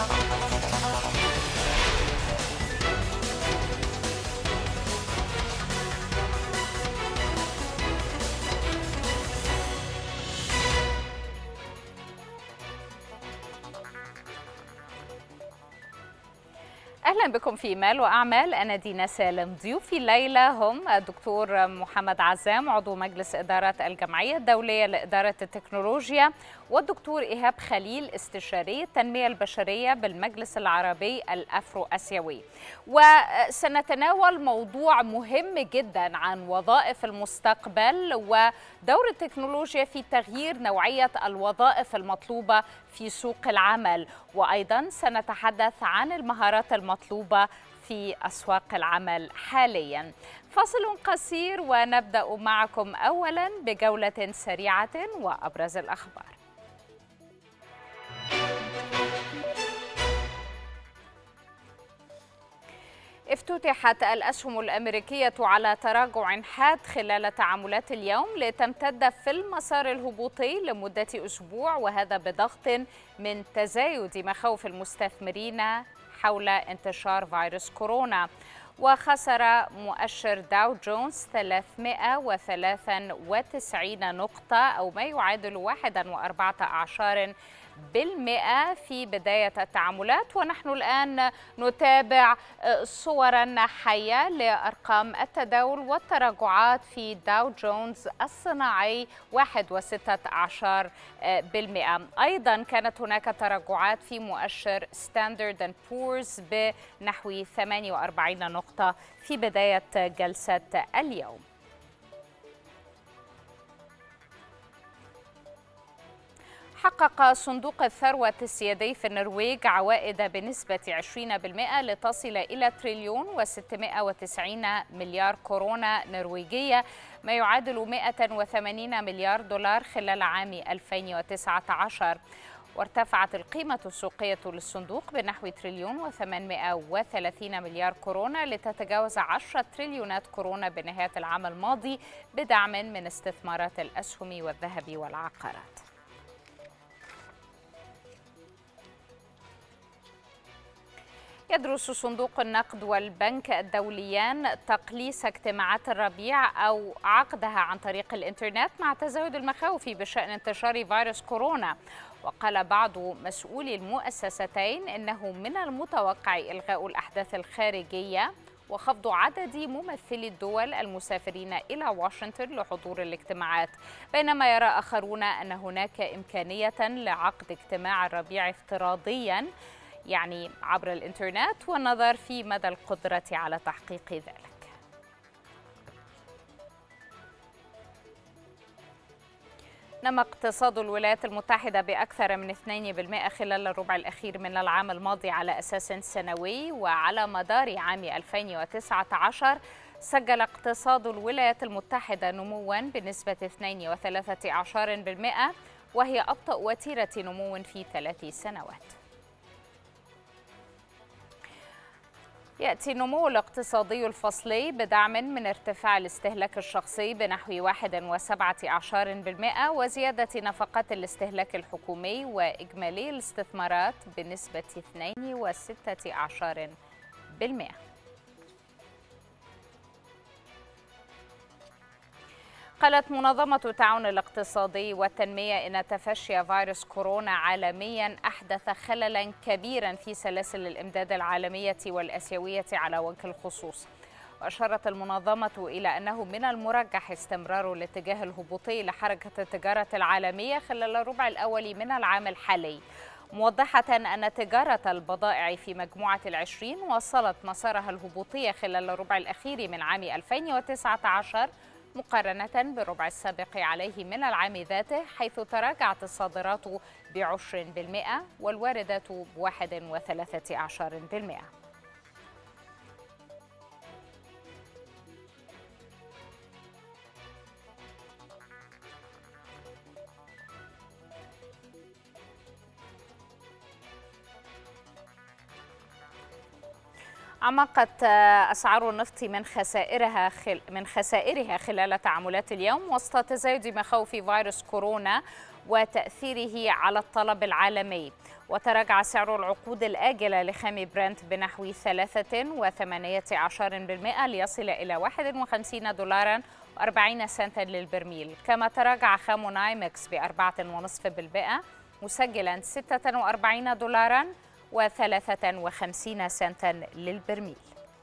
اهلا بكم في مال واعمال انا دينا سالم ضيوفي الليله هم الدكتور محمد عزام عضو مجلس اداره الجمعيه الدوليه لاداره التكنولوجيا والدكتور ايهاب خليل استشاري التنميه البشريه بالمجلس العربي الافرو اسيوي وسنتناول موضوع مهم جدا عن وظائف المستقبل ودور التكنولوجيا في تغيير نوعيه الوظائف المطلوبه في سوق العمل وايضا سنتحدث عن المهارات المطلوبه في اسواق العمل حاليا فصل قصير ونبدا معكم اولا بجوله سريعه وابرز الاخبار افتتحت الأسهم الأمريكية على تراجع حاد خلال تعاملات اليوم لتمتد في المسار الهبوطي لمدة أسبوع وهذا بضغط من تزايد مخاوف المستثمرين حول انتشار فيروس كورونا وخسر مؤشر داو جونز 393 نقطة أو ما يعادل 1.14 بالمئة في بداية التعاملات ونحن الآن نتابع صورا حية لأرقام التداول والتراجعات في داو جونز الصناعي 1.16 بالمئة أيضا كانت هناك تراجعات في مؤشر ستاندرد اند بورز بنحو 48 نقطة في بداية جلسة اليوم حقق صندوق الثروة السيادي في النرويج عوائد بنسبة 20% لتصل إلى تريليون و690 مليار كورونا نرويجية ما يعادل 180 مليار دولار خلال عام 2019 وارتفعت القيمة السوقية للصندوق بنحو تريليون و830 مليار كورونا لتتجاوز 10 تريليونات كورونا بنهاية العام الماضي بدعم من استثمارات الأسهم والذهب والعقارات يدرس صندوق النقد والبنك الدوليان تقليص اجتماعات الربيع أو عقدها عن طريق الإنترنت مع تزايد المخاوف بشأن انتشار فيروس كورونا وقال بعض مسؤولي المؤسستين إنه من المتوقع إلغاء الأحداث الخارجية وخفض عدد ممثلي الدول المسافرين إلى واشنطن لحضور الاجتماعات بينما يرى آخرون أن هناك إمكانية لعقد اجتماع الربيع افتراضياً يعني عبر الإنترنت والنظر في مدى القدرة على تحقيق ذلك نما اقتصاد الولايات المتحدة بأكثر من 2% خلال الربع الأخير من العام الماضي على أساس سنوي وعلى مدار عام 2019 سجل اقتصاد الولايات المتحدة نموا بنسبة 2.13% وهي أبطأ وتيرة نمو في ثلاث سنوات يأتي النمو الاقتصادي الفصلي بدعم من ارتفاع الاستهلاك الشخصي بنحو 1.17% وزيادة نفقات الاستهلاك الحكومي وإجمالي الاستثمارات بنسبة 2.16%. قالت منظمة التعاون الاقتصادي والتنمية إن تفشي فيروس كورونا عالميا أحدث خللا كبيرا في سلاسل الإمداد العالمية والأسيوية على وجه الخصوص وأشارت المنظمة إلى أنه من المرجح استمرار الاتجاه الهبوطي لحركة التجارة العالمية خلال الربع الأول من العام الحالي موضحة أن تجارة البضائع في مجموعة العشرين وصلت مسارها الهبوطي خلال الربع الأخير من عام 2019 مقارنة بالربع السابق عليه من العام ذاته حيث تراجعت الصادرات بعشر بالمئة والواردات بواحد وثلاثة عشر بالمئة عمقت اسعار النفط من خسائرها خل... من خسائرها خلال تعاملات اليوم وسط تزايد مخاوف فيروس كورونا وتأثيره على الطلب العالمي وتراجع سعر العقود الآجلة لخام برنت بنحو 3.18% ليصل إلى 51 دولارا و40 سنتا للبرميل كما تراجع خام نايمكس ب 4.5% مسجلا 46 دولارا و53 سنتا للبرميل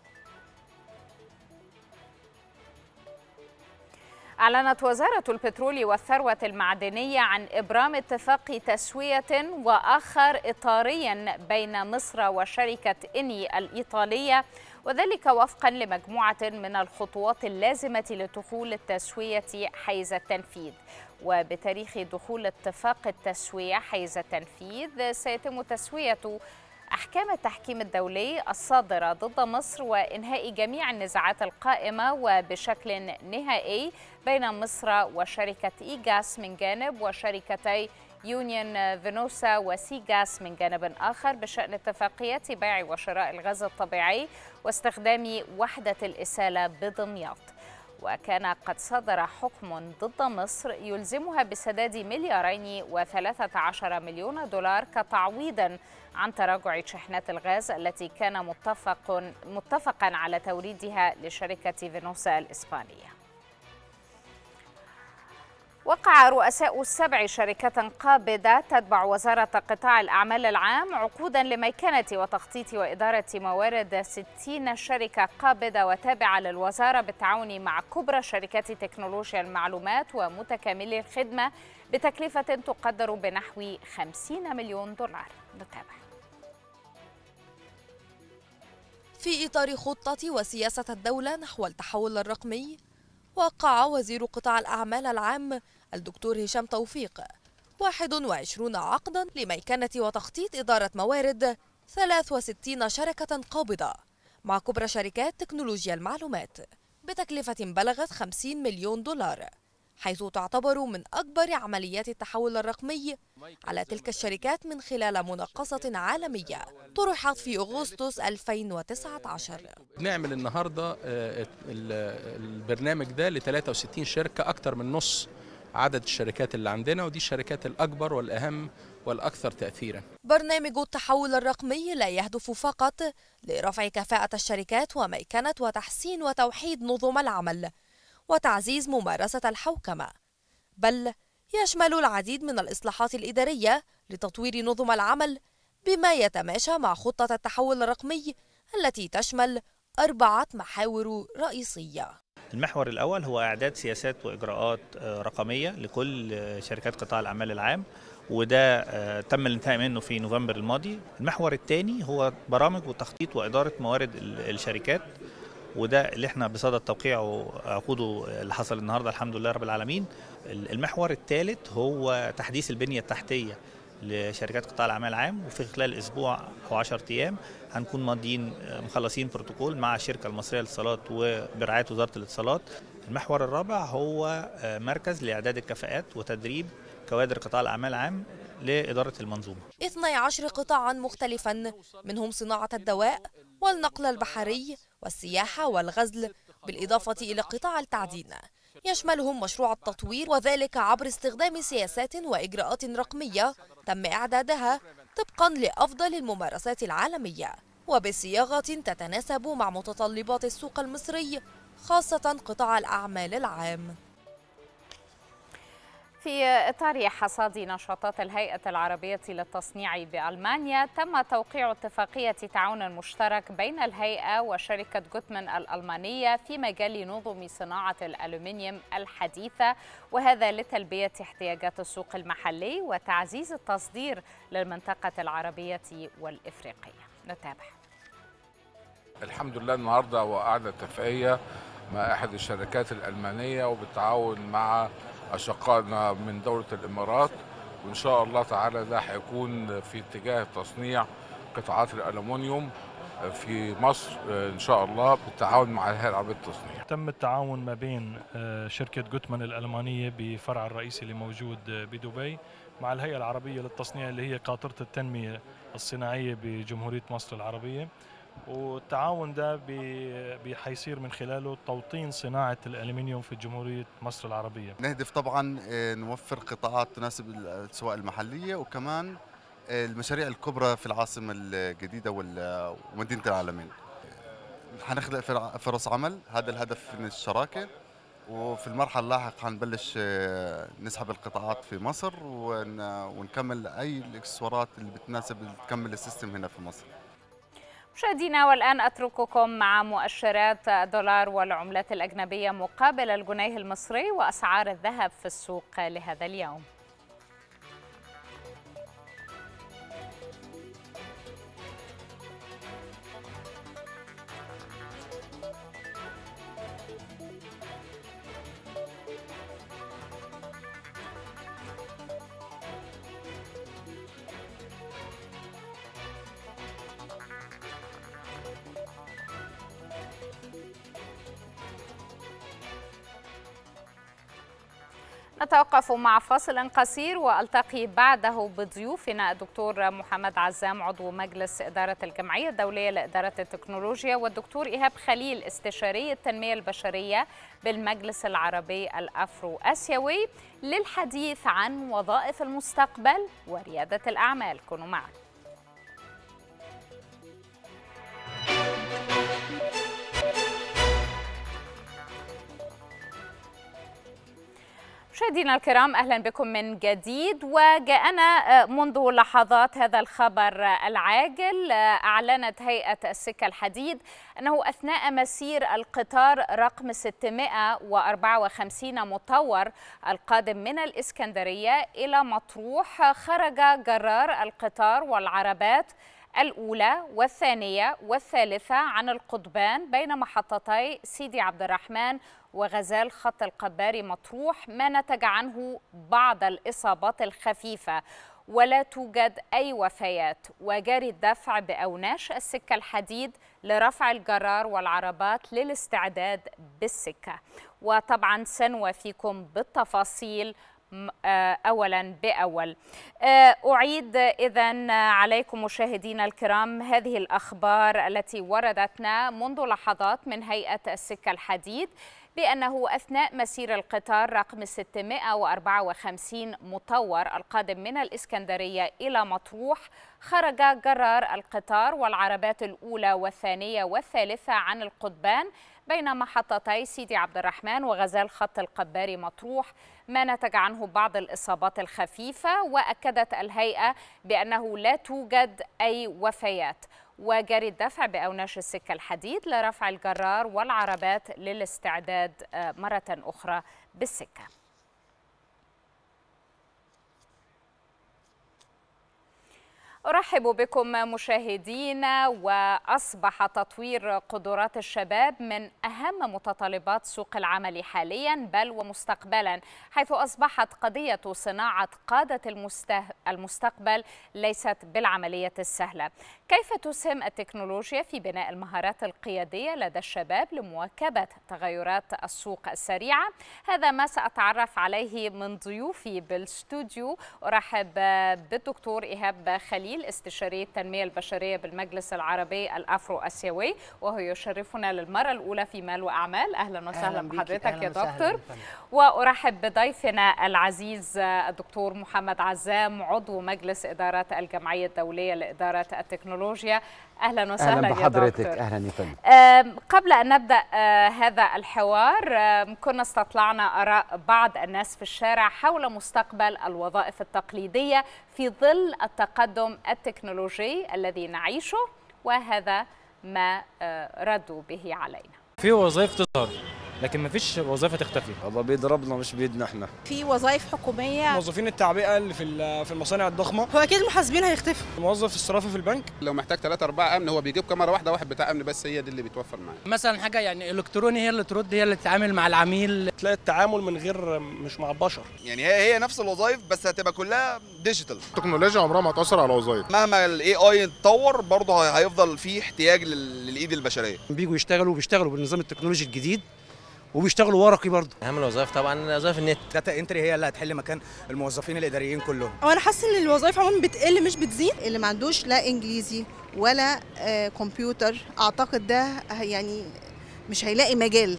أعلنت وزارة البترول والثروة المعدنية عن إبرام اتفاق تسوية وآخر إطاريا بين مصر وشركة إني الإيطالية وذلك وفقا لمجموعة من الخطوات اللازمة لدخول التسوية حيز التنفيذ وبتاريخ دخول اتفاق التسوية حيز التنفيذ سيتم تسوية أحكام التحكيم الدولي الصادرة ضد مصر وإنهاء جميع النزاعات القائمة وبشكل نهائي بين مصر وشركة إيجاس من جانب وشركتي يونيون فينوسا وسيغاس من جانب آخر بشأن اتفاقيات بيع وشراء الغاز الطبيعي واستخدام وحدة الإسالة بدمياط وكان قد صدر حكم ضد مصر يلزمها بسداد مليارين وثلاثة عشر مليون دولار كتعويض عن تراجع شحنات الغاز التي كان متفق متفقا على توريدها لشركة فينوسا الإسبانية وقع رؤساء سبع شركات قابضة تتبع وزارة قطاع الأعمال العام عقودا لميكنة وتخطيط وإدارة موارد 60 شركة قابضة وتابعة للوزارة بالتعاون مع كبرى شركات تكنولوجيا المعلومات ومتكاملي الخدمة بتكلفة تقدر بنحو 50 مليون دولار نتابع في إطار خطة وسياسة الدولة نحو التحول الرقمي وقع وزير قطاع الأعمال العام الدكتور هشام توفيق 21 عقدا لميكنة وتخطيط إدارة موارد 63 شركة قابضة مع كبرى شركات تكنولوجيا المعلومات بتكلفة بلغت 50 مليون دولار حيث تعتبر من أكبر عمليات التحول الرقمي على تلك الشركات من خلال مناقصة عالمية طرحت في أغسطس 2019 نعمل النهاردة البرنامج ده ل 63 شركة أكثر من نص عدد الشركات اللي عندنا ودي الشركات الأكبر والأهم والأكثر تأثيرا برنامج التحول الرقمي لا يهدف فقط لرفع كفاءة الشركات وميكنة وتحسين وتوحيد نظم العمل وتعزيز ممارسة الحوكمة بل يشمل العديد من الإصلاحات الإدارية لتطوير نظم العمل بما يتماشى مع خطة التحول الرقمي التي تشمل أربعة محاور رئيسية المحور الأول هو إعداد سياسات وإجراءات رقمية لكل شركات قطاع الأعمال العام وده تم الانتهاء منه في نوفمبر الماضي المحور الثاني هو برامج وتخطيط وإدارة موارد الشركات وده اللي احنا بصدد توقيعه عقوده اللي حصل النهارده الحمد لله رب العالمين المحور الثالث هو تحديث البنيه التحتيه لشركات قطاع الاعمال العام وفي خلال اسبوع او 10 ايام هنكون ماضيين مخلصين بروتوكول مع الشركه المصريه للاتصالات وبرعايه وزاره الاتصالات المحور الرابع هو مركز لاعداد الكفاءات وتدريب كوادر قطاع الاعمال العام لإدارة المنظومة 12 قطاعا مختلفا منهم صناعة الدواء والنقل البحري والسياحة والغزل بالإضافة إلى قطاع التعدين يشملهم مشروع التطوير وذلك عبر استخدام سياسات وإجراءات رقمية تم إعدادها طبقا لأفضل الممارسات العالمية وبصياغة تتناسب مع متطلبات السوق المصري خاصة قطاع الأعمال العام في إطار حصاد نشاطات الهيئة العربية للتصنيع بألمانيا تم توقيع اتفاقية تعاون مشترك بين الهيئة وشركة جوتمان الألمانية في مجال نظم صناعة الألومنيوم الحديثة وهذا لتلبية احتياجات السوق المحلي وتعزيز التصدير للمنطقة العربية والإفريقية نتابع الحمد لله النهارده وقعنا اتفاقيه مع احد الشركات الالمانيه وبالتعاون مع اشقائنا من دوله الامارات وان شاء الله تعالى ده هيكون في اتجاه تصنيع قطاعات الالومنيوم في مصر ان شاء الله بالتعاون مع الهيئه العربيه للتصنيع. تم التعاون ما بين شركه جوتمان الالمانيه بفرع الرئيسي اللي موجود بدبي مع الهيئه العربيه للتصنيع اللي هي قاطره التنميه الصناعيه بجمهوريه مصر العربيه والتعاون ده بي- بي- حيصير من خلاله توطين صناعة الألمنيوم في جمهورية مصر العربية نهدف طبعا آه، نوفر قطاعات تناسب الاسواق المحليه وكمان آه، المشاريع الكبرى في العاصمه الجديده وال- ومدينه العالمين. حنخلق فرع- فرص عمل هذا الهدف من الشراكه وفي المرحله اللاحقه حنبلش آه، نسحب القطاعات في مصر ون- ونكمل اي الاكسسوارات اللي بتناسب تكمل السيستم هنا في مصر. مشاهدينا والآن أترككم مع مؤشرات الدولار والعملات الأجنبية مقابل الجنيه المصري وأسعار الذهب في السوق لهذا اليوم نتوقف مع فاصل قصير والتقي بعده بضيوفنا الدكتور محمد عزام عضو مجلس اداره الجمعيه الدوليه لاداره التكنولوجيا والدكتور ايهاب خليل استشاري التنميه البشريه بالمجلس العربي الافرو اسيوي للحديث عن وظائف المستقبل ورياده الاعمال كونوا معنا مشاهدينا الكرام اهلا بكم من جديد وجاءنا منذ لحظات هذا الخبر العاجل اعلنت هيئه السكه الحديد انه اثناء مسير القطار رقم 654 مطور القادم من الاسكندريه الى مطروح خرج جرار القطار والعربات الأولى والثانية والثالثة عن القضبان بين محطتي سيدي عبد الرحمن وغزال خط القباري مطروح ما نتج عنه بعض الإصابات الخفيفة ولا توجد أي وفيات وجاري الدفع بأوناش السكة الحديد لرفع الجرار والعربات للاستعداد بالسكة وطبعا سنوافيكم بالتفاصيل اولا باول اعيد اذا عليكم مشاهدينا الكرام هذه الاخبار التي وردتنا منذ لحظات من هيئه السكه الحديد بأنه أثناء مسير القطار رقم 654 مطور القادم من الإسكندرية إلى مطروح خرج جرار القطار والعربات الأولى والثانية والثالثة عن القضبان بين محطتي سيدي عبد الرحمن وغزال خط القباري مطروح ما نتج عنه بعض الإصابات الخفيفة وأكدت الهيئة بأنه لا توجد أي وفيات وجري الدفع بأوناش السكة الحديد لرفع الجرار والعربات للاستعداد مرة أخرى بالسكة أرحب بكم مشاهدينا وأصبح تطوير قدرات الشباب من أهم متطلبات سوق العمل حاليا بل ومستقبلا حيث أصبحت قضية صناعة قادة المستقبل ليست بالعملية السهلة كيف تسهم التكنولوجيا في بناء المهارات القيادية لدى الشباب لمواكبة تغيرات السوق السريعة هذا ما سأتعرف عليه من ضيوفي بالاستوديو أرحب بالدكتور إيهاب خليل خليل استشاري التنمية البشرية بالمجلس العربي الأفرو أسيوي وهو يشرفنا للمرة الأولى في مال وأعمال أهلا وسهلا أهلاً بحضرتك أهلاً يا وسهلاً دكتور بفندم. وأرحب بضيفنا العزيز الدكتور محمد عزام عضو مجلس إدارة الجمعية الدولية لإدارة التكنولوجيا أهلا وسهلا اهلا يا بحضرتك دكتور اهلا يا فندم آم، قبل أن نبدأ آه، هذا الحوار آم، كنا استطلعنا آراء بعض الناس في الشارع حول مستقبل الوظائف التقليدية في ظل التقدم التكنولوجي الذي نعيشه وهذا ما آه، ردوا به علينا في وظائف تظهر لكن مفيش وظيفه تختفي الله بيضربنا مش بيدنا احنا في وظائف حكوميه موظفين التعبئه اللي في ال- في المصانع الضخمه هو اكيد المحاسبين هيختفوا موظف الصرافه في البنك لو محتاج ثلاثة أربعة أمن هو بيجيب كاميرا واحدة واحد بتاع أمن بس هي دي اللي بيتوفر معاه مثلا حاجه يعني الكتروني هي اللي ترد هي اللي تتعامل مع العميل تلاقي التعامل من غير مش مع البشر يعني هي هي نفس الوظائف بس هتبقى كلها ديجيتال التكنولوجيا عمرها ما هتأثر على الوظائف مهما الاي اي يتطور برضه هي- هيفضل في احتياج لل- للايد البشريه بيجوا يشتغلوا بيشتغلوا بالنظام التكنولوجي الجديد وبيشتغلوا ورقي برضه اهم الوظائف طبعا وظائف النت داتا انتري هي اللي هتحل مكان الموظفين الاداريين كلهم وانا حاسه ان الوظائف عموما بتقل مش بتزيد اللي ما عندوش لا انجليزي ولا آه كمبيوتر اعتقد ده يعني مش هيلاقي مجال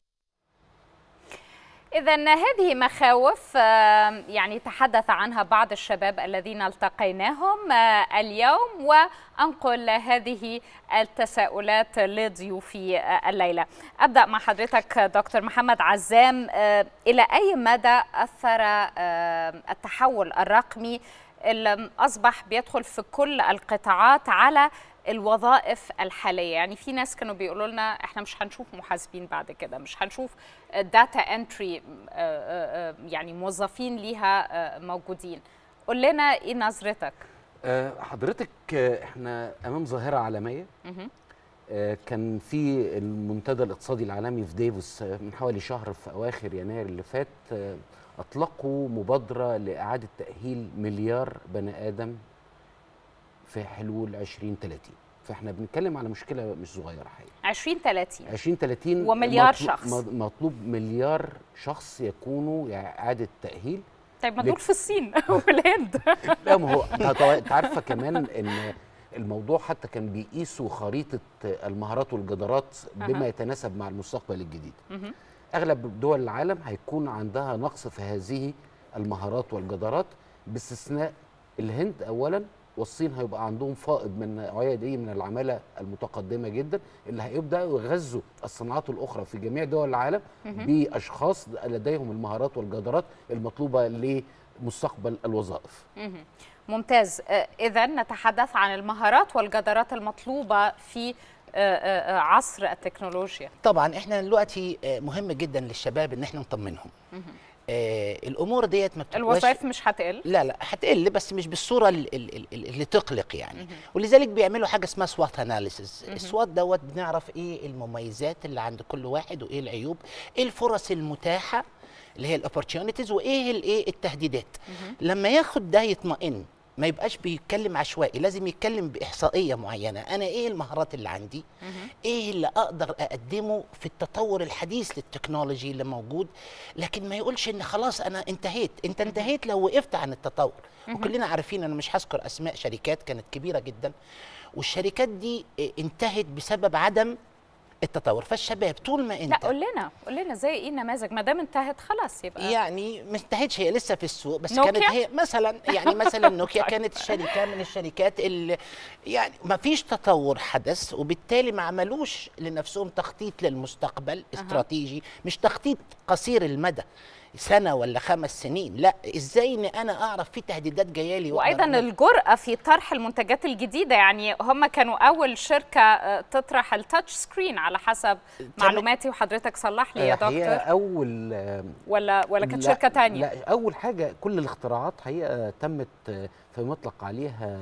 إذا هذه مخاوف يعني تحدث عنها بعض الشباب الذين التقيناهم اليوم وأنقل هذه التساؤلات لضيوفي الليلة أبدأ مع حضرتك دكتور محمد عزام إلى أي مدى أثر التحول الرقمي اللي أصبح بيدخل في كل القطاعات على الوظائف الحاليه يعني في ناس كانوا بيقولوا لنا احنا مش هنشوف محاسبين بعد كده مش هنشوف داتا انتري يعني موظفين ليها موجودين قول لنا ايه نظرتك حضرتك احنا امام ظاهره عالميه كان في المنتدى الاقتصادي العالمي في ديفوس من حوالي شهر في اواخر يناير اللي فات اطلقوا مبادره لاعاده تاهيل مليار بني ادم في حلول 2030 فاحنا بنتكلم على مشكله مش صغيره حقيقه 2030 2030 ومليار مطلوب شخص مطلوب مليار شخص يكونوا اعاده تاهيل طيب ما دول في الصين والهند لا ما هو انت عارفه كمان ان الموضوع حتى كان بيقيسوا خريطه المهارات والجدارات بما يتناسب مع المستقبل الجديد اغلب دول العالم هيكون عندها نقص في هذه المهارات والجدارات باستثناء الهند اولا والصين هيبقى عندهم فائض من النوعيه دي من العماله المتقدمه جدا اللي هيبداوا يغذوا الصناعات الاخرى في جميع دول العالم باشخاص لديهم المهارات والجدارات المطلوبه لمستقبل الوظائف. ممتاز اذا نتحدث عن المهارات والجدارات المطلوبه في عصر التكنولوجيا. طبعا احنا دلوقتي مهم جدا للشباب ان احنا نطمنهم. آه الامور ديت ما الوظائف مش هتقل لا لا هتقل بس مش بالصوره اللي, اللي تقلق يعني ولذلك بيعملوا حاجه اسمها سوات اناليسيس السوات دوت بنعرف ايه المميزات اللي عند كل واحد وايه العيوب ايه الفرص المتاحه اللي هي الاوبورتيونيتيز وايه الايه التهديدات لما ياخد ده يطمئن ما يبقاش بيتكلم عشوائي لازم يتكلم باحصائيه معينه انا ايه المهارات اللي عندي ايه اللي اقدر اقدمه في التطور الحديث للتكنولوجي اللي موجود لكن ما يقولش ان خلاص انا انتهيت انت انتهيت لو وقفت عن التطور وكلنا عارفين انا مش هذكر اسماء شركات كانت كبيره جدا والشركات دي انتهت بسبب عدم التطور فالشباب طول ما انت لا قول لنا قول لنا زي ايه النماذج ما دام انتهت خلاص يبقى يعني ما انتهتش هي لسه في السوق بس نوكيا؟ كانت هي مثلا يعني مثلا نوكيا كانت شركه من الشركات اللي يعني ما فيش تطور حدث وبالتالي ما عملوش لنفسهم تخطيط للمستقبل استراتيجي مش تخطيط قصير المدى سنه ولا خمس سنين لا ازاي ان انا اعرف في تهديدات جايه لي وايضا الجرأه في طرح المنتجات الجديده يعني هم كانوا اول شركه تطرح التاتش سكرين على حسب معلوماتي وحضرتك صلح لي يا دكتور هي اول ولا ولا كانت شركه ثانيه لا اول حاجه كل الاختراعات هي تمت في مطلق عليها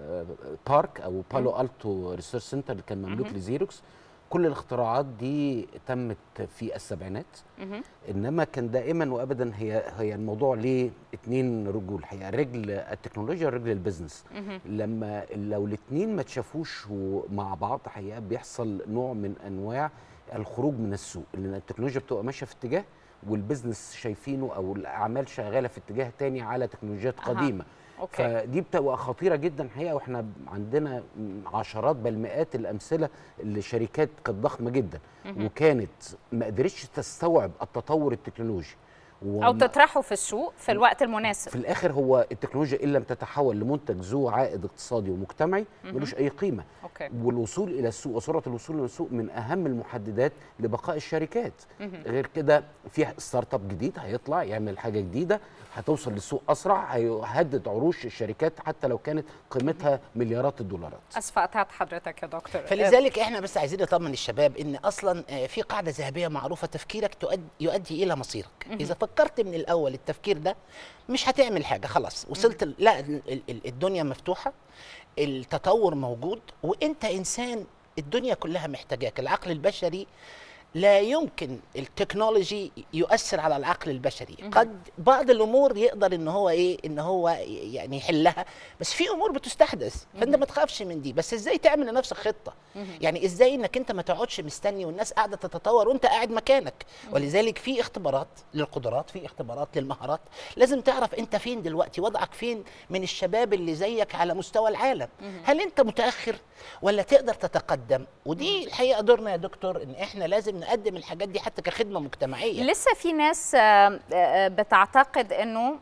بارك او بالو التو ريسيرش سنتر اللي كان مملوك لزيروكس كل الاختراعات دي تمت في السبعينات انما كان دائما وابدا هي هي الموضوع ليه اتنين رجول هي رجل التكنولوجيا ورجل البيزنس لما لو الاتنين ما تشافوش مع بعض حقيقه بيحصل نوع من انواع الخروج من السوق لان التكنولوجيا بتبقى ماشيه في اتجاه والبزنس شايفينه او الاعمال شغاله في اتجاه تاني على تكنولوجيات قديمه أوكي. فدي بتبقى خطيره جدا الحقيقه واحنا عندنا عشرات بل مئات الامثله لشركات كانت ضخمه جدا مهم. وكانت ما قدرتش تستوعب التطور التكنولوجي او تطرحه في السوق في الوقت المناسب في الاخر هو التكنولوجيا ان لم تتحول لمنتج ذو عائد اقتصادي ومجتمعي مهم. ملوش اي قيمه أوكي. والوصول الى السوق وسرعه الوصول الى السوق من اهم المحددات لبقاء الشركات مهم. غير كده في ستارت اب جديد هيطلع يعمل حاجه جديده هتوصل للسوق اسرع هيهدد عروش الشركات حتى لو كانت قيمتها مليارات الدولارات اسفه قطعت حضرتك يا دكتور فلذلك احنا بس عايزين نطمن الشباب ان اصلا آه، في قاعده ذهبيه معروفه تفكيرك تؤدي يؤدي الى مصيرك مهم. اذا فكرت من الاول التفكير ده مش هتعمل حاجه خلاص وصلت ال- لا ال- ال- الدنيا مفتوحه التطور موجود وانت انسان الدنيا كلها محتاجاك العقل البشري لا يمكن التكنولوجي يؤثر على العقل البشري قد بعض الامور يقدر ان هو ايه ان هو يعني يحلها بس في امور بتستحدث فانت ما تخافش من دي بس ازاي تعمل لنفسك خطه يعني ازاي انك انت ما تقعدش مستني والناس قاعده تتطور وانت قاعد مكانك ولذلك في اختبارات للقدرات في اختبارات للمهارات لازم تعرف انت فين دلوقتي وضعك فين من الشباب اللي زيك على مستوى العالم هل انت متاخر ولا تقدر تتقدم ودي الحقيقه دورنا يا دكتور ان احنا لازم نقدم الحاجات دي حتى كخدمه مجتمعيه لسه في ناس آه، آه، بتعتقد انه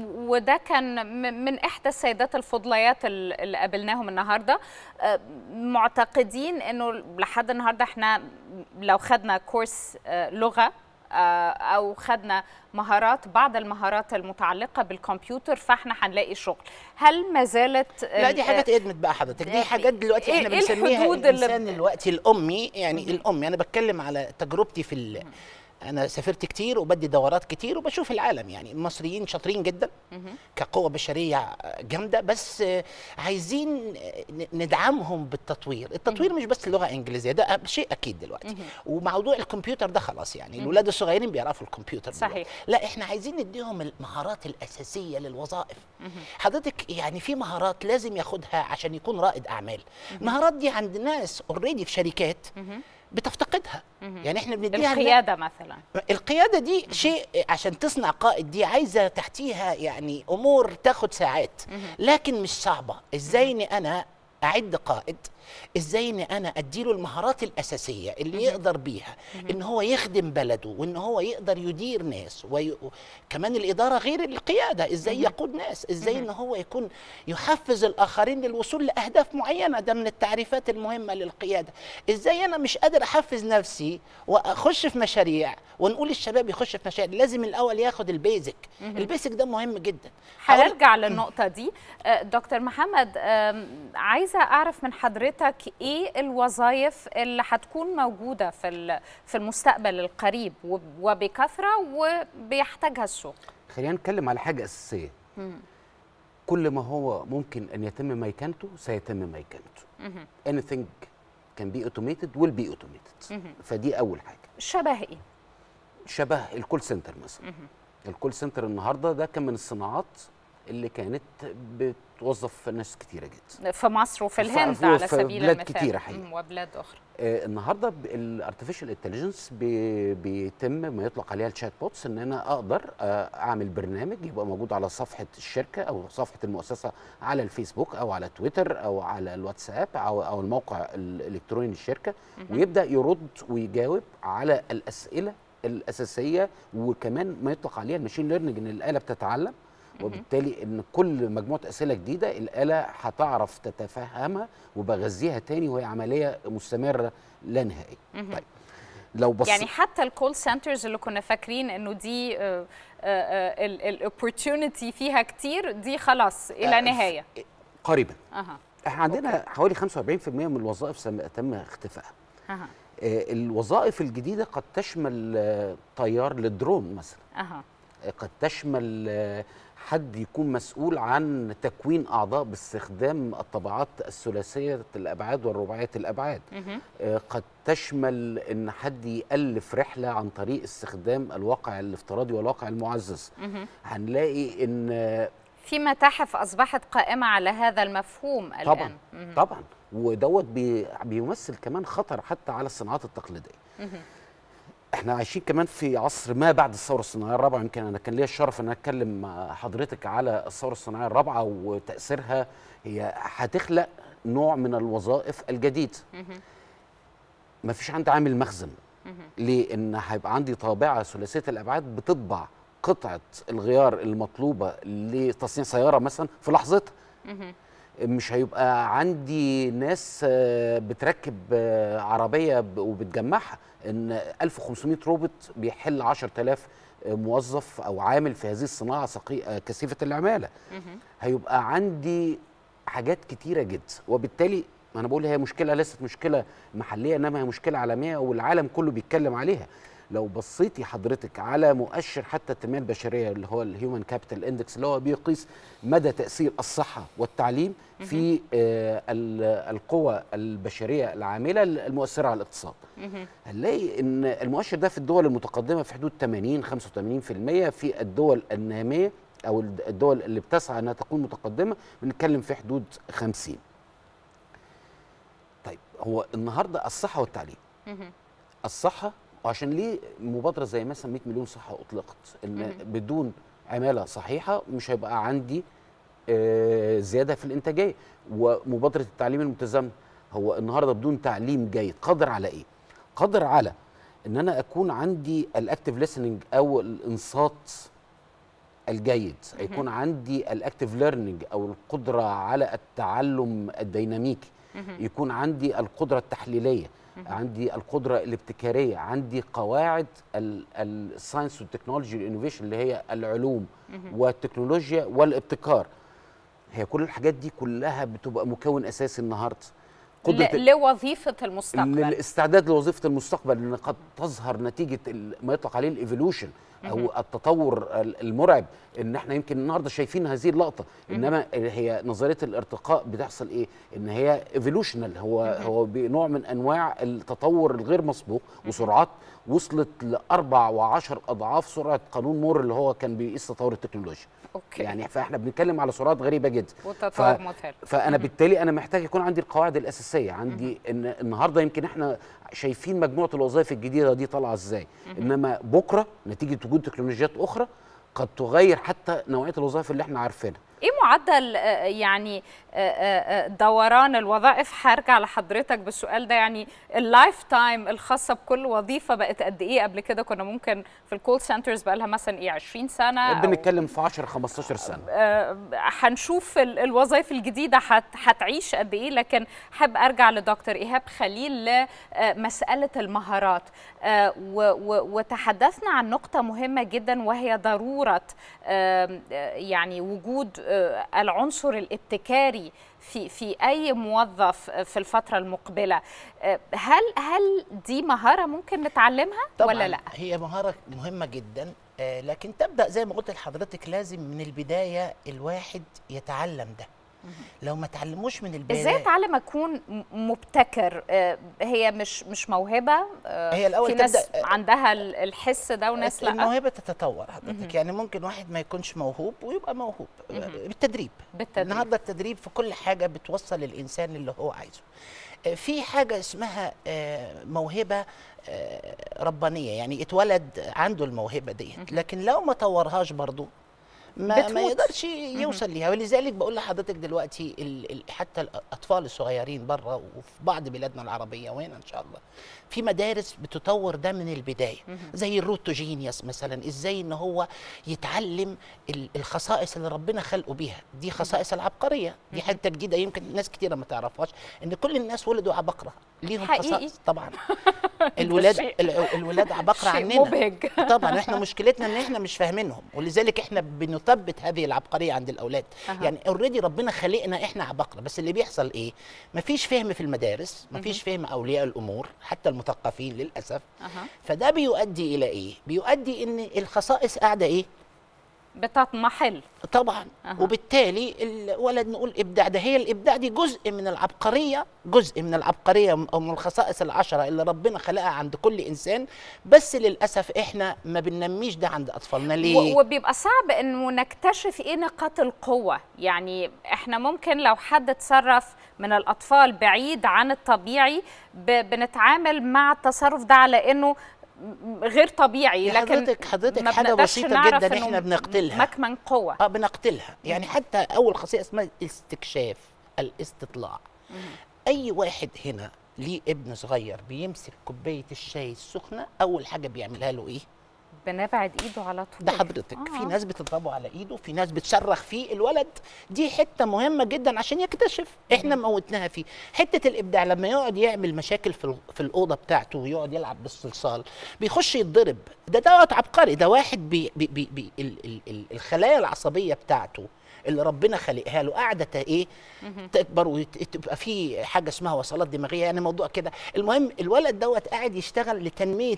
وده كان م- من احدى السيدات الفضليات ال- اللي قابلناهم النهارده آه، معتقدين انه لحد النهارده احنا لو خدنا كورس آه، لغه آه، او خدنا مهارات بعض المهارات المتعلقه بالكمبيوتر فاحنا هنلاقي شغل هل ما زالت لا دي ال- حاجات ادمت بقى حضرتك دي حاجات دلوقتي إيه- احنا إيه بنسميها الحدود اللي- الانسان دلوقتي الامي يعني الامي انا بتكلم على تجربتي في ال... انا سافرت كتير وبدي دورات كتير وبشوف العالم يعني المصريين شاطرين جدا كقوة بشرية جامدة بس عايزين ندعمهم بالتطوير التطوير مش بس لغة إنجليزية ده شيء أكيد دلوقتي وموضوع الكمبيوتر ده خلاص يعني الولاد الصغيرين بيعرفوا الكمبيوتر صحيح. دلوقتي. لا احنا عايزين نديهم المهارات الأساسية للوظائف حضرتك يعني في مهارات لازم ياخدها عشان يكون رائد أعمال المهارات دي عند ناس اوريدي في شركات بتفتقدها يعني احنا بنديها لنا- القياده مثلا القيادة دي شيء عشان تصنع قائد دي عايزة تحتيها يعني أمور تاخد ساعات لكن مش صعبة إزاي إني أنا أعد قائد ازاي ان انا اديله المهارات الاساسيه اللي يقدر بيها ان هو يخدم بلده وان هو يقدر يدير ناس وكمان الاداره غير القياده ازاي يقود ناس ازاي ان هو يكون يحفز الاخرين للوصول لاهداف معينه ده من التعريفات المهمه للقياده ازاي انا مش قادر احفز نفسي واخش في مشاريع ونقول الشباب يخش في مشاريع لازم الاول ياخد البيزك البيزك ده مهم جدا هنرجع للنقطة دي آه، دكتور محمد آم، عايزة أعرف من حضرتك إيه الوظائف اللي هتكون موجودة في ال- في المستقبل القريب وب- وبكثرة وبيحتاجها السوق خلينا نتكلم على حاجه اساسيه كل ما هو ممكن ان يتم ميكنته سيتم ميكنته مهم. anything can be automated will be automated مهم. فدي اول حاجه شبه إيه؟ شبه الكول سنتر مثلا مهم. الكول سنتر النهارده ده كان من الصناعات اللي كانت بتوظف ناس كتيره جدا في مصر وفي في- الهند في- على في سبيل بلاد المثال كتيرة حقيقة. مم، وبلاد أخرى آه، النهارده الارتفيشال انتليجنس بيتم ما يطلق عليها الشات بوتس ان انا اقدر آه، اعمل برنامج يبقى موجود على صفحه الشركه او صفحه المؤسسه على الفيسبوك او على تويتر او على الواتساب او او الموقع الالكتروني للشركه مهم. ويبدا يرد ويجاوب على الاسئله الاساسيه وكمان ما يطلق عليها الماشين ليرنينج ان الاله بتتعلم وبالتالي ان كل مجموعه اسئله جديده الاله هتعرف تتفهمها وبغذيها تاني وهي عمليه مستمره لا نهائيه مهم. طيب لو بص يعني حتى الكول سنترز اللي كنا فاكرين انه دي الاوبورتيونيتي فيها كتير دي خلاص الى آه، نهايه قريبا اها احنا عندنا حوالي 45% من الوظائف سم- تم اختفائها اها آه، الوظائف الجديده قد تشمل آه، طيار للدرون مثلا اها آه، قد تشمل آه، حد يكون مسؤول عن تكوين اعضاء باستخدام الطبعات الثلاثيه الابعاد والرباعيه الابعاد مهم. آه، قد تشمل ان حد يالف رحله عن طريق استخدام الواقع الافتراضي والواقع المعزز مهم. هنلاقي ان آه، في متاحف اصبحت قائمه على هذا المفهوم الان طبعا مهم. طبعا ودوت بي بيمثل كمان خطر حتى على الصناعات التقليديه مهم. احنا عايشين كمان في عصر ما بعد الثوره الصناعيه الرابعه يمكن انا كان ليا الشرف ان أنا اتكلم مع حضرتك على الثوره الصناعيه الرابعه وتاثيرها هي هتخلق نوع من الوظائف الجديد مهم. ما فيش عندي عامل مخزن مهم. ليه ان هيبقى عندي طابعه ثلاثيه الابعاد بتطبع قطعه الغيار المطلوبه لتصنيع سياره مثلا في لحظتها مهم. مش هيبقى عندي ناس آه، بتركب آه، عربيه ب- وبتجمعها ان 1500 روبوت بيحل 10000 موظف او عامل في هذه الصناعه ثقي- آه، كثيفه العماله مهم. هيبقى عندي حاجات كتيره جدا وبالتالي ما انا بقول هي مشكله ليست مشكله محليه انما هي مشكله عالميه والعالم كله بيتكلم عليها لو بصيتي حضرتك على مؤشر حتى التنميه البشريه اللي هو الهيومن كابيتال اندكس اللي هو بيقيس مدى تاثير الصحه والتعليم في آه، ال- القوى البشريه العامله المؤثره على الاقتصاد هنلاقي ان المؤشر ده في الدول المتقدمه في حدود 80 85% في الدول الناميه او الدول اللي بتسعى انها تكون متقدمه بنتكلم في حدود 50 طيب هو النهارده الصحه والتعليم الصحه وعشان ليه مبادره زي مثلا 100 مليون صحه اطلقت ان مهم. بدون عماله صحيحه مش هيبقى عندي آه، زياده في الانتاجيه ومبادره التعليم المتزامن هو النهارده بدون تعليم جيد قادر على ايه قادر على ان انا اكون عندي الاكتيف ليسننج او الانصات الجيد يكون عندي الاكتيف ليرنينج او القدره على التعلم الديناميكي مهم. يكون عندي القدره التحليليه مهم. عندي القدره الابتكاريه عندي قواعد الساينس والتكنولوجي والانوفيشن اللي هي العلوم مهم. والتكنولوجيا والابتكار هي كل الحاجات دي كلها بتبقى مكون اساسي النهارده ل- لوظيفه المستقبل للاستعداد لوظيفه المستقبل لان قد تظهر نتيجه ال- ما يطلق عليه الايفولوشن مهم. او التطور ال- المرعب ان احنا يمكن النهارده شايفين هذه اللقطه مهم. انما هي نظريه الارتقاء بتحصل ايه ان هي ايفولوشنال هو مهم. هو بنوع من انواع التطور الغير مسبوق وسرعات وصلت لاربع وعشر اضعاف سرعه قانون مور اللي هو كان بيقيس تطور التكنولوجيا اوكي يعني فاحنا بنتكلم على سرعات غريبه جدا وتطور مذهل. فانا مهم. بالتالي انا محتاج يكون عندي القواعد الاساسيه عندي ان النهارده يمكن احنا شايفين مجموعه الوظائف الجديده دي طالعه ازاي مهم. انما بكره نتيجه وجود تكنولوجيات اخرى قد تغير حتى نوعيه الوظائف اللي احنا عارفينها ايه معدل آه، يعني آه، آه، آه، دوران الوظائف هرجع لحضرتك بالسؤال ده يعني اللايف تايم الخاصه بكل وظيفه بقت قد ايه قبل كده كنا ممكن في الكول سنترز بقى لها مثلا ايه 20 سنه أو بنتكلم في 10 15 سنه آه، هنشوف ال- الوظائف الجديده هت- هتعيش قد ايه لكن حاب ارجع لدكتور ايهاب خليل لمساله المهارات آه، و- و- وتحدثنا عن نقطه مهمه جدا وهي ضروره آم، آه، يعني وجود آه، العنصر الابتكاري في في اي موظف في الفتره المقبله آه، هل هل دي مهاره ممكن نتعلمها طبعا ولا لا هي مهارة مهمة جدا آه، لكن تبدأ زي ما قلت لحضرتك لازم من البداية الواحد يتعلم ده لو ما تعلموش من البداية ازاي اتعلم اكون م- مبتكر آه، هي مش مش موهبه آه، هي الأول في ناس تبدأ- عندها ال- الحس ده وناس لا الموهبة تتطور حضرتك مهم. يعني ممكن واحد ما يكونش موهوب ويبقى موهوب مهم. بالتدريب بالتدريب. النهارده التدريب في كل حاجة بتوصل للإنسان اللي هو عايزه آه، في حاجة اسمها آه، موهبة آه، ربانية يعني اتولد عنده الموهبة ديت لكن لو ما طورهاش برضو ما, ما بتموت. يقدرش يوصل ليها ولذلك بقول لحضرتك دلوقتي ال ال حتى الاطفال الصغيرين بره وفي بعض بلادنا العربيه وهنا ان شاء الله في مدارس بتطور ده من البدايه مهم. زي الروت جينيوس مثلا ازاي ان هو يتعلم ال- الخصائص اللي ربنا خلقه بيها دي خصائص العبقريه دي حته جديده يمكن ناس كتيره ما تعرفهاش ان كل الناس ولدوا عبقره ليهم حقيقي؟ خصائص طبعا الولاد شيء- ال- الولاد عبقره شيء عننا مبهج. طبعا احنا مشكلتنا ان احنا مش فاهمينهم ولذلك احنا بنثبت هذه العبقريه عند الاولاد أها. يعني اوريدي ربنا خلقنا احنا عبقره بس اللي بيحصل ايه مفيش فهم في المدارس مفيش فهم اولياء الامور حتى المثقفين للاسف أها. فده بيؤدي الى ايه بيؤدي ان الخصائص قاعده ايه بتضمحل طبعا أها. وبالتالي الولد نقول ابداع ده هي الابداع دي جزء من العبقريه جزء من العبقريه او من الخصائص العشره اللي ربنا خلقها عند كل انسان بس للاسف احنا ما بننميش ده عند اطفالنا ليه و- وبيبقى صعب انه نكتشف ايه نقاط القوه يعني احنا ممكن لو حد اتصرف من الاطفال بعيد عن الطبيعي ب- بنتعامل مع التصرف ده على انه م- غير طبيعي يا لكن حضرتك حضرتك ما حاجه بنقدرش بسيطه نعرف جدا إنه احنا بنقتلها مكمن قوه اه بنقتلها يعني حتى اول خاصيه اسمها الاستكشاف الاستطلاع اي واحد هنا ليه ابن صغير بيمسك كوبايه الشاي السخنه اول حاجه بيعملها له ايه بنبعد ايده على طول ده حضرتك آه. في ناس بتضربه على ايده في ناس بتصرخ فيه الولد دي حته مهمه جدا عشان يكتشف احنا موتناها فيه حته الابداع لما يقعد يعمل مشاكل في ال- في الاوضه بتاعته ويقعد يلعب بالصلصال بيخش يتضرب ده دوت عبقري ده واحد بي بي بي بي ال ال ال الخلايا العصبيه بتاعته اللي ربنا خلقها له قاعده ت- ايه تكبر وتبقى في حاجه اسمها وصلات دماغيه يعني موضوع كده المهم الولد دوت قاعد يشتغل لتنميه ايه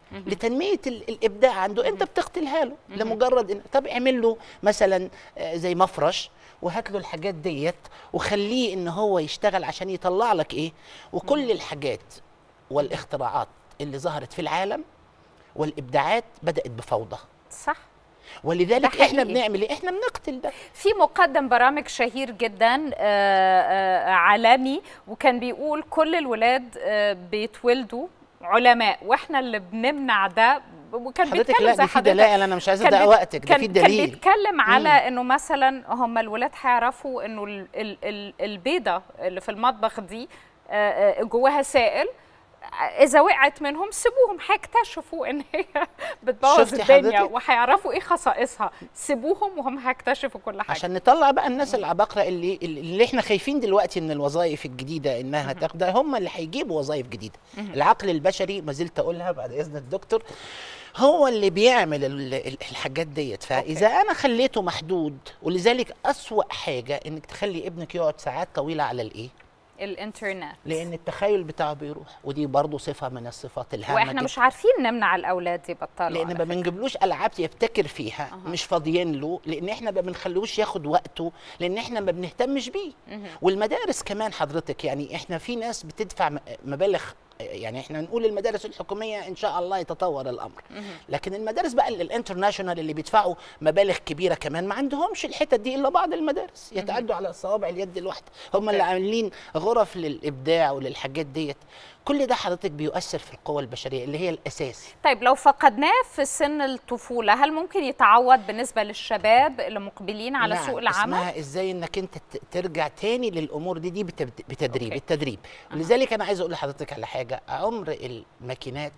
مهم. لتنميه ال- الابداع عنده انت بتقتلها له لمجرد إن طب اعمل له مثلا آه، زي مفرش وهات له الحاجات ديت وخليه ان هو يشتغل عشان يطلع لك ايه وكل الحاجات والاختراعات اللي ظهرت في العالم والابداعات بدات بفوضى صح ولذلك ده احنا حقيقي. بنعمل ايه احنا بنقتل ده في مقدم برامج شهير جدا آه، آه، عالمي وكان بيقول كل الولاد آه، بيتولدوا علماء واحنا اللي بنمنع ده وكان حضرتك بيتكلم لا زي دي في حضرتك دلائل انا مش عايز كان ادق بيت- وقتك ده كان- في كان دليل بيتكلم على مم. انه مثلا هم الولاد هيعرفوا انه ال- ال- ال- البيضه اللي في المطبخ دي آه، آه، جواها سائل اذا وقعت منهم سيبوهم هيكتشفوا ان هي بتبوظ شفتي الدنيا حضرتك؟ وهيعرفوا ايه خصائصها سيبوهم وهم هيكتشفوا كل حاجه عشان نطلع بقى الناس العباقرة اللي اللي احنا خايفين دلوقتي من الوظائف الجديدة انها تاخد هم اللي هيجيبوا وظائف جديدة مهم. العقل البشري ما زلت اقولها بعد اذن الدكتور هو اللي بيعمل ال- ال- الحاجات ديت فاذا انا خليته محدود ولذلك اسوأ حاجة انك تخلي ابنك يقعد ساعات طويلة على الايه الانترنت لان التخيل بتاعه بيروح ودي برضه صفة من الصفات الهامة واحنا جداً. مش عارفين نمنع الاولاد يبطلوا لان على ما بنجيبلوش العاب يبتكر فيها أها. مش فاضيين له لان احنا ما بنخلوش ياخد وقته لان احنا ما بنهتمش بيه مهم. والمدارس كمان حضرتك يعني احنا في ناس بتدفع م- مبالغ يعني احنا نقول المدارس الحكوميه ان شاء الله يتطور الامر مهم. لكن المدارس بقى ال- الانترناشونال اللي بيدفعوا مبالغ كبيره كمان ما عندهمش الحتت دي الا بعض المدارس يتعدوا على صوابع اليد الواحده هم اللي عاملين غرف للابداع وللحاجات ديت كل ده حضرتك بيؤثر في القوى البشريه اللي هي الاساس طيب لو فقدناه في سن الطفولة هل ممكن يتعوض بالنسبة للشباب اللي مقبلين على نعم، سوق العمل؟ اسمها ازاي انك انت ت- ترجع تاني للامور دي دي بتبد- بتدريب أوكي. التدريب ولذلك انا عايز اقول لحضرتك على حاجه عمر الماكينات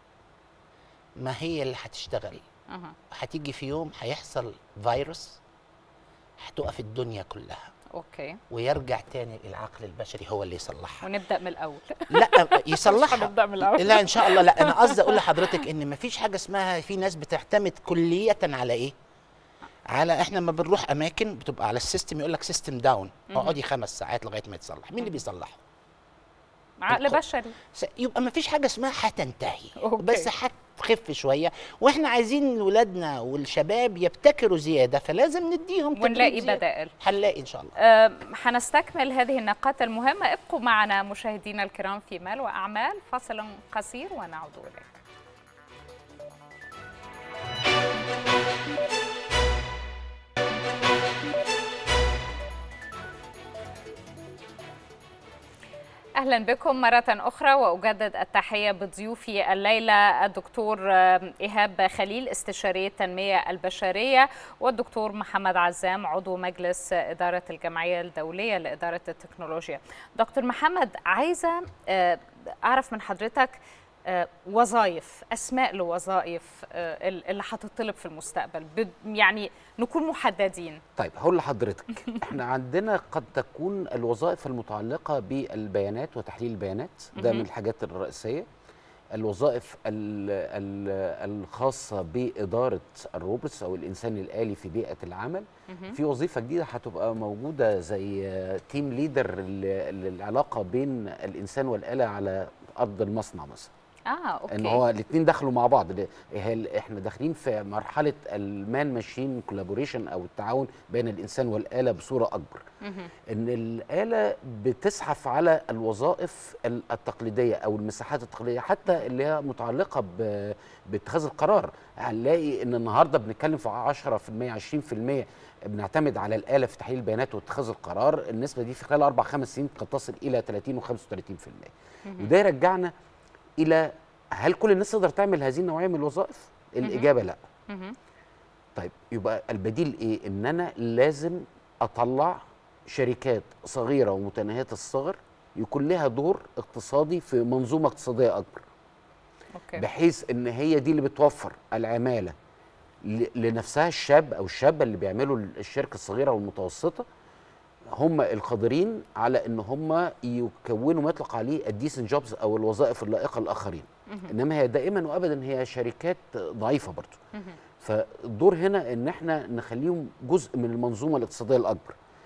ما هي اللي هتشتغل أها. هتيجي في يوم هيحصل فيروس هتقف الدنيا كلها اوكي ويرجع تاني العقل البشري هو اللي يصلحها ونبدأ من الأول لا مش يصلحها هنبدأ من الأول لا ان شاء الله لا انا قصدي اقول لحضرتك ان مفيش حاجه اسمها في ناس بتعتمد كليه على ايه على احنا لما بنروح اماكن بتبقى على السيستم يقول لك سيستم داون مهم. اقعدي خمس ساعات لغايه ما يتصلح مين اللي بيصلحه عقل بشري س- يبقى مفيش حاجه اسمها هتنتهي أوكي. بس هتخف شويه واحنا عايزين ولادنا والشباب يبتكروا زياده فلازم نديهم تدريب ونلاقي زيادة. بدائل هنلاقي ان شاء الله آه، هنستكمل هذه النقاط المهمة ابقوا معنا مشاهدينا الكرام في مال وأعمال فاصل قصير ونعود إليك اهلا بكم مره اخرى واجدد التحيه بضيوفي الليله الدكتور آه، ايهاب خليل استشاري التنميه البشريه والدكتور محمد عزام عضو مجلس اداره الجمعيه الدوليه لاداره التكنولوجيا دكتور محمد عايزه آه، اعرف من حضرتك آه، وظائف اسماء لوظائف آه، اللي هتطلب في المستقبل بد- يعني نكون محددين طيب هقول لحضرتك احنا عندنا قد تكون الوظائف المتعلقه بالبيانات وتحليل البيانات ده من مهم. الحاجات الرئيسيه الوظائف ال ال الخاصه باداره الروبوتس او الانسان الالي في بيئه العمل مهم. في وظيفه جديده هتبقى موجوده زي تيم ليدر للعلاقه بين الانسان والاله على ارض المصنع مثلا اه اوكي ان هو الاثنين دخلوا مع بعض ل- هل- احنا داخلين في مرحله المان ماشين كولابوريشن او التعاون بين الانسان والاله بصوره اكبر مهم. ان الاله بتزحف على الوظائف ال- التقليديه او المساحات التقليديه حتى اللي هي متعلقه ب- باتخاذ القرار هنلاقي ان النهارده بنتكلم في 10% 20% بنعتمد على الاله في تحليل البيانات واتخاذ القرار النسبه دي في خلال اربع خمس سنين قد تصل الى 30 و35% مهم. وده يرجعنا الى هل كل الناس تقدر تعمل هذه النوعيه من الوظائف؟ الاجابه لا مهم. طيب يبقى البديل ايه؟ ان انا لازم اطلع شركات صغيره ومتناهيه الصغر يكون لها دور اقتصادي في منظومه اقتصاديه اكبر اوكي بحيث ان هي دي اللي بتوفر العماله ل- لنفسها الشاب او الشابه اللي بيعملوا الشركه الصغيره والمتوسطه هم القادرين على ان هم يكونوا ما يطلق عليه الديسنت جوبز او الوظائف اللائقه للاخرين مهم. انما هي دائما وابدا هي شركات ضعيفه برضه مهم. فالدور هنا ان احنا نخليهم جزء من المنظومه الاقتصاديه الاكبر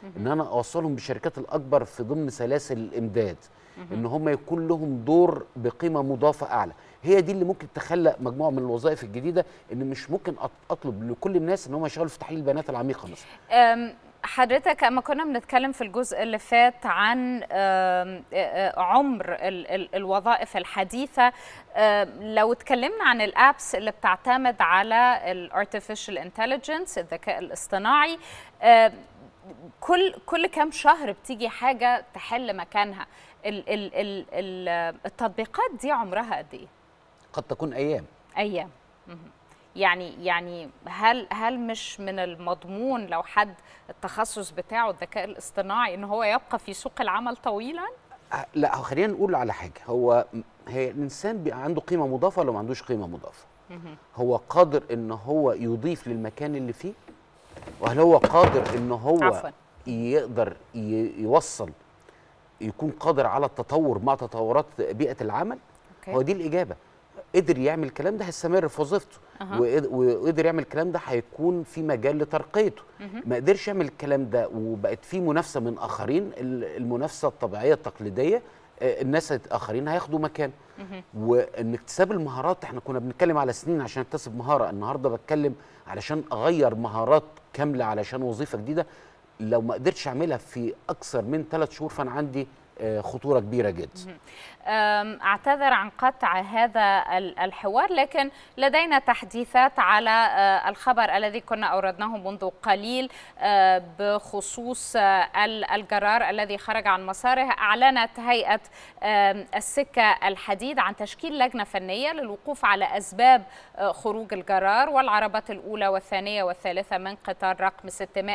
ان انا اوصلهم بالشركات الاكبر في ضمن سلاسل الامداد ان هم يكون لهم دور بقيمه مضافه اعلى هي دي اللي ممكن تخلق مجموعه من الوظائف الجديده ان مش ممكن أط- اطلب لكل الناس ان هم يشتغلوا في تحليل البيانات العميقه مثلا أم، حضرتك اما كنا بنتكلم في الجزء اللي فات عن أم، آه، آه، عمر ال- ال- الوظائف الحديثه أم، لو اتكلمنا عن الابس اللي بتعتمد على الارتفيشال انتليجنس الذكاء الاصطناعي أم، كل كل كام شهر بتيجي حاجه تحل مكانها ال ال ال ال التطبيقات دي عمرها قد ايه قد تكون ايام ايام مهم. يعني يعني هل هل مش من المضمون لو حد التخصص بتاعه الذكاء الاصطناعي ان هو يبقى في سوق العمل طويلا آه، لا هو خلينا نقول على حاجه هو م- هي الانسان بيبقى عنده قيمه مضافه ولا ما عندوش قيمه مضافه مهم. هو قادر ان هو يضيف للمكان اللي فيه وهل هو قادر ان هو عفواً. يقدر ي- يوصل يكون قادر على التطور مع تطورات بيئه العمل أوكي. هو دي الاجابه قدر يعمل الكلام ده هيستمر في وظيفته أها. وقد- وقدر يعمل الكلام ده هيكون في مجال لترقيته مهم. ما قدرش يعمل الكلام ده وبقت في منافسه من اخرين ال- المنافسه الطبيعيه التقليديه آه، الناس الاخرين هياخدوا مكانه مهم. وان اكتساب المهارات احنا كنا بنتكلم على سنين عشان اكتسب مهاره النهارده بتكلم علشان اغير مهارات كامله علشان وظيفه جديده لو ما قدرتش اعملها في اكثر من ثلاث شهور فانا عندي آه، خطوره كبيره جدا أم، اعتذر عن قطع هذا ال- الحوار لكن لدينا تحديثات على آه، الخبر الذي كنا اوردناه منذ قليل آه، بخصوص آه، ال- الجرار الذي خرج عن مساره اعلنت هيئه آم، السكه الحديد عن تشكيل لجنه فنيه للوقوف على اسباب آه، خروج الجرار والعربات الاولى والثانيه والثالثه من قطار رقم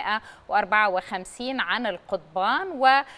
654 عن القضبان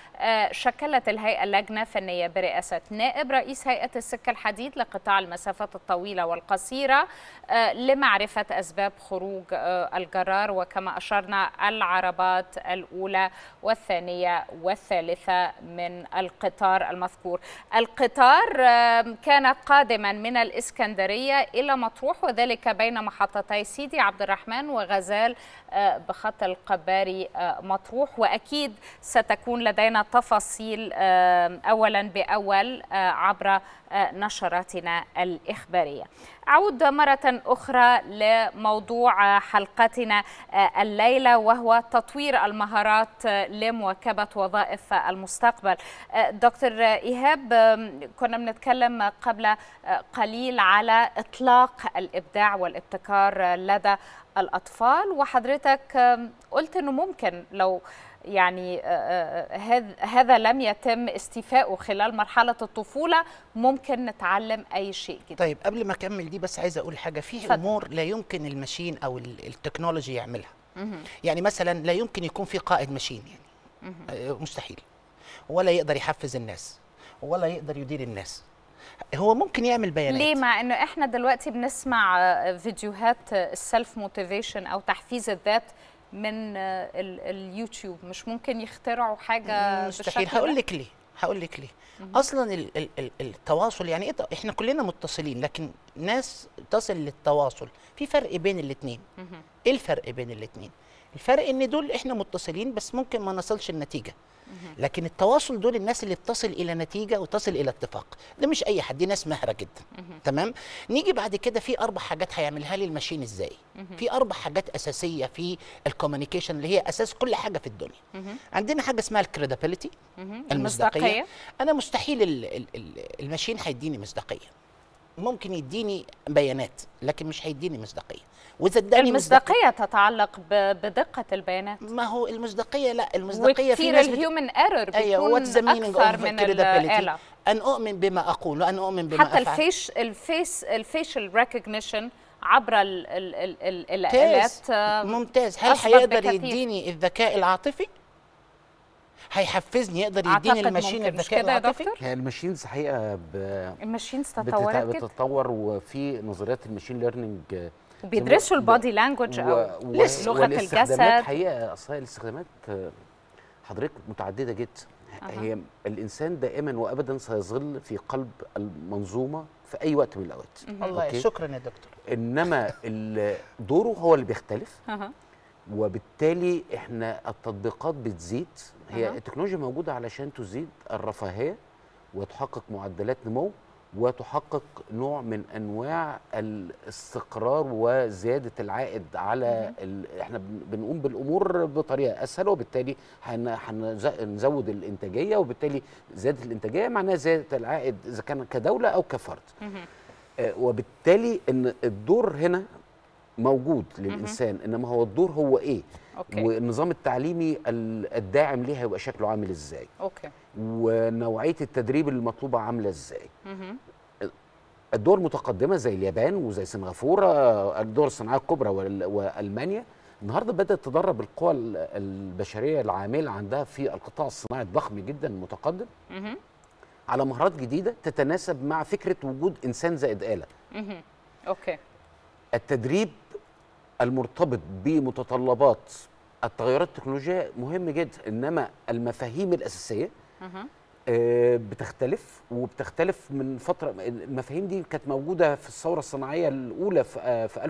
وشكلت الهيئه لجنه فنيه برئاسه نائب رئيس هيئه السكه الحديد لقطاع المسافات الطويله والقصيره آه، لمعرفه اسباب خروج آه، الجرار وكما اشرنا العربات الاولى والثانيه والثالثه من القطار المذكور القطار آه، كان قادما من الاسكندريه الى مطروح وذلك بين محطتي سيدي عبد الرحمن وغزال آه، بخط القباري آه، مطروح واكيد ستكون لدينا تفاصيل آه، اولا باول آه، عبر آه، نشراتنا الاخباريه. اعود مره اخرى لموضوع آه، حلقتنا آه، الليله وهو تطوير المهارات آه، لمواكبه وظائف آه، المستقبل. آه، دكتور آه، ايهاب آم، كنا بنتكلم قبل آه، قليل على اطلاق الابداع والابتكار آه، لدى الاطفال وحضرتك آم، قلت انه ممكن لو يعني آه، آه، هذ- هذا لم يتم استيفائه خلال مرحله الطفوله ممكن نتعلم اي شيء جديد طيب قبل ما اكمل دي بس عايز اقول حاجه في اتفضل. امور لا يمكن الماشين او ال- التكنولوجي يعملها مهم. يعني مثلا لا يمكن يكون في قائد ماشين يعني مهم. آه، مستحيل ولا يقدر يحفز الناس ولا يقدر يدير الناس هو ممكن يعمل بيانات ليه مع انه احنا دلوقتي بنسمع آه، فيديوهات السيلف موتيفيشن او تحفيز الذات من آه، ال- اليوتيوب مش ممكن يخترعوا حاجه مستحيل بالشكل هقول ده؟ لك ليه هقول لك ليه اصلا ال ال ال التواصل يعني إيه ت- احنا كلنا متصلين لكن ناس تصل للتواصل في فرق بين الاثنين مهم. ايه الفرق بين الاثنين الفرق ان دول احنا متصلين بس ممكن ما نصلش النتيجه لكن التواصل دول الناس اللي بتصل الى نتيجه وتصل الى اتفاق ده مش اي حد دي ناس مهره جدا تمام نيجي بعد كده في اربع حاجات هيعملها لي الماشين ازاي مهم. في اربع حاجات اساسيه في الكوميونيكيشن اللي هي اساس كل حاجه في الدنيا مهم. عندنا حاجه اسمها الكريديبيليتي مهم. المصداقيه المصداقية. انا مستحيل ال ال ال الماشين هيديني مصداقيه ممكن يديني بيانات لكن مش هيديني مصداقيه واذا اداني مصداقيه المصداقيه تتعلق ب- بدقه البيانات ما هو المصداقيه لا المصداقيه في وكتير ناس بت- الهيومن ايرور ايوه بيكون what's the meaning اكثر of من credibility الاله ان اؤمن بما اقول وان اؤمن بما حتى افعل الفيش الفيس الفيشل ريكوجنيشن عبر ال ال ال ال ممتاز الالات آه، ممتاز هل أثبت هيقدر بكثير. يديني الذكاء العاطفي هيحفزني يقدر يديني أعتقد الماشين ممكن. مش الذكاء كده يا العاطفي دكتور؟ هي الماشينز حقيقه ب... الماشينز بتت- تطورت جدا بتتطور وفي نظريات الماشين ليرنينج وبيدرسوا البودي لانجوج او لغه والاستخدامات الجسد حقيقه اصل هي الاستخدامات آه، حضرتك متعدده جدا أها. هي الانسان دائما وابدا سيظل في قلب المنظومه في اي وقت من الاوقات الله أوكي؟ شكرا يا دكتور انما ال- دوره هو اللي بيختلف أها. وبالتالي احنا التطبيقات بتزيد هي أها. التكنولوجيا موجوده علشان تزيد الرفاهيه وتحقق معدلات نمو وتحقق نوع من انواع الاستقرار وزياده العائد على ال... احنا بن- بنقوم بالامور بطريقه اسهل وبالتالي هن... هنزود الانتاجيه وبالتالي زياده الانتاجيه معناها زياده العائد اذا كان كدوله او كفرد آه، وبالتالي ان الدور هنا موجود للانسان انما هو الدور هو ايه أوكي. والنظام التعليمي ال- الداعم ليه هيبقى شكله عامل ازاي اوكي ونوعيه التدريب المطلوبه عامله ازاي مهم. الدول المتقدمه زي اليابان وزي سنغافوره الدول الصناعيه الكبرى وال- والمانيا النهارده بدات تدرب القوى ال- البشريه العامله عندها في القطاع الصناعي الضخم جدا المتقدم مهم. على مهارات جديده تتناسب مع فكره وجود انسان زائد اله مهم. اوكي التدريب المرتبط بمتطلبات التغيرات التكنولوجيه مهم جدا انما المفاهيم الاساسيه مهم. آه، بتختلف وبتختلف من فتره المفاهيم دي كانت موجوده في الثوره الصناعيه الاولى في آه، في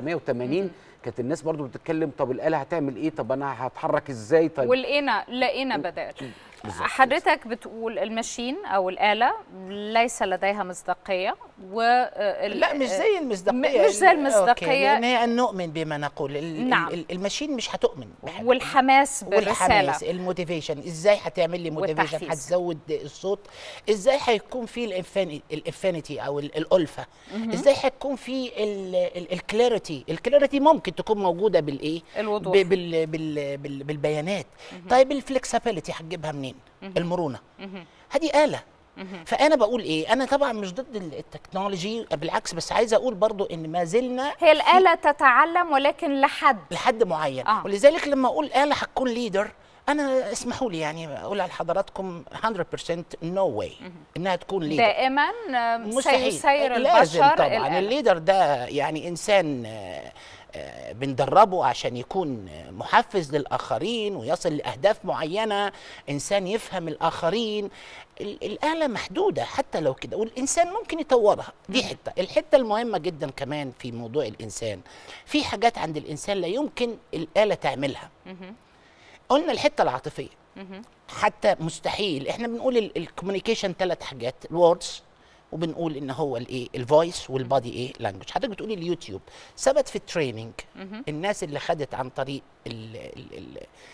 1780 كانت الناس برضو بتتكلم طب الاله هتعمل ايه طب انا هتحرك ازاي طيب ولقينا لقينا بدائل بالظبط. حضرتك بتقول المشين او الاله ليس لديها مصداقيه و لا مش زي المصداقيه مش زي أوكي، المصداقيه لان هي ان نؤمن بما نقول ال- نعم. ال- الماشين مش هتؤمن بحاجة. والحماس بالرساله والحماس الموتيفيشن ازاي هتعمل لي موتيفيشن والتحفيز. هتزود الصوت ازاي هيكون في الانفاني الانفانيتي او ال- الالفه مهم. ازاي هتكون في الكلاريتي الكلاريتي ممكن تكون موجوده بالايه الوضوح. ب- بال بال بال بالبيانات طيب الفلكسبيليتي هتجيبها منين المرونه مهم. هذه آلة مهم. فأنا بقول إيه أنا طبعا مش ضد ال- التكنولوجي بالعكس بس عايزة أقول برضو إن ما زلنا هي الآلة تتعلم ولكن لحد لحد معين آه. ولذلك لما أقول آلة هتكون ليدر أنا اسمحوا لي يعني أقول على حضراتكم 100% نو واي إنها تكون ليدر دائما آه، مستحيل سيسير لازم البشر طبعا الآلة. الليدر ده يعني انسان آه، آه، بندربه عشان يكون آه، محفز للاخرين ويصل لاهداف معينه انسان يفهم الاخرين ال- الاله محدوده حتى لو كده والانسان ممكن يطورها دي حته الحته المهمه جدا كمان في موضوع الانسان في حاجات عند الانسان لا يمكن الاله تعملها مهم. قلنا الحته العاطفيه مهم. حتى مستحيل احنا بنقول الكوميونيكيشن ثلاث حاجات الوردز وبنقول ان هو الايه الفويس والبادي ايه لانجوج حضرتك بتقولي اليوتيوب ثبت في التريننج مهم. الناس اللي خدت عن طريق ال ال ال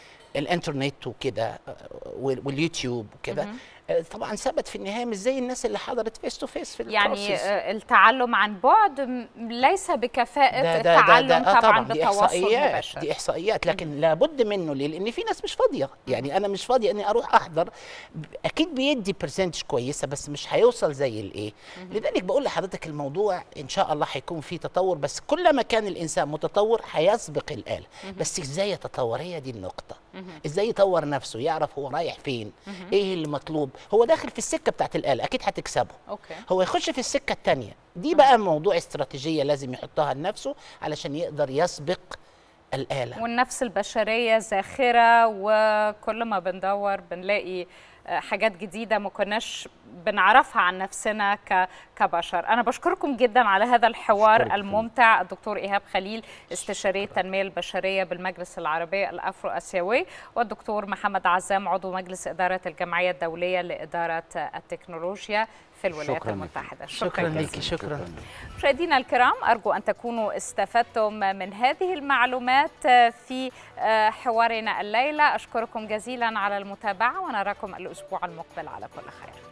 الانترنت وكده آه، وال- واليوتيوب وكده مهم. آه، طبعا ثبت في النهايه مش زي الناس اللي حضرت فيس تو فيس في يعني الكورسز. آه، التعلم عن بعد م- ليس بكفاءة ده ده ده التعلم ده آه طبعا دي بتواصل احصائيات مباشر دي احصائيات لكن لابد منه ليه؟ لان في ناس مش فاضيه يعني انا مش فاضيه اني اروح احضر ب- اكيد بيدي برسنتج كويسه بس مش هيوصل زي الايه لذلك بقول لحضرتك الموضوع ان شاء الله هيكون فيه تطور بس كل ما كان الانسان متطور هيسبق الاله بس ازاي يتطور هي دي النقطه ازاي يطور نفسه يعرف هو رايح فين مهم. ايه اللي مطلوب هو داخل في السكه بتاعت الاله اكيد هتكسبه اوكي هو يخش في السكه الثانيه دي بقى موضوع استراتيجيه لازم يحطها لنفسه علشان يقدر يسبق الاله والنفس البشرية زاخرة وكل ما بندور بنلاقي آه، حاجات جديدة ما كناش بنعرفها عن نفسنا ك- كبشر أنا بشكركم جدا على هذا الحوار أشكرك. الممتع الدكتور إيهاب خليل استشاري التنمية البشرية بالمجلس العربي الأفرو أسيوي والدكتور محمد عزام عضو مجلس إدارة الجمعية الدولية لإدارة التكنولوجيا في الولايات شكراً لك. المتحدة شكرا جزيلاً. لك شكرا مشاهدينا الكرام أرجو أن تكونوا استفدتم من هذه المعلومات في حوارنا الليلة أشكركم جزيلا على المتابعة ونراكم الأسبوع المقبل على كل خير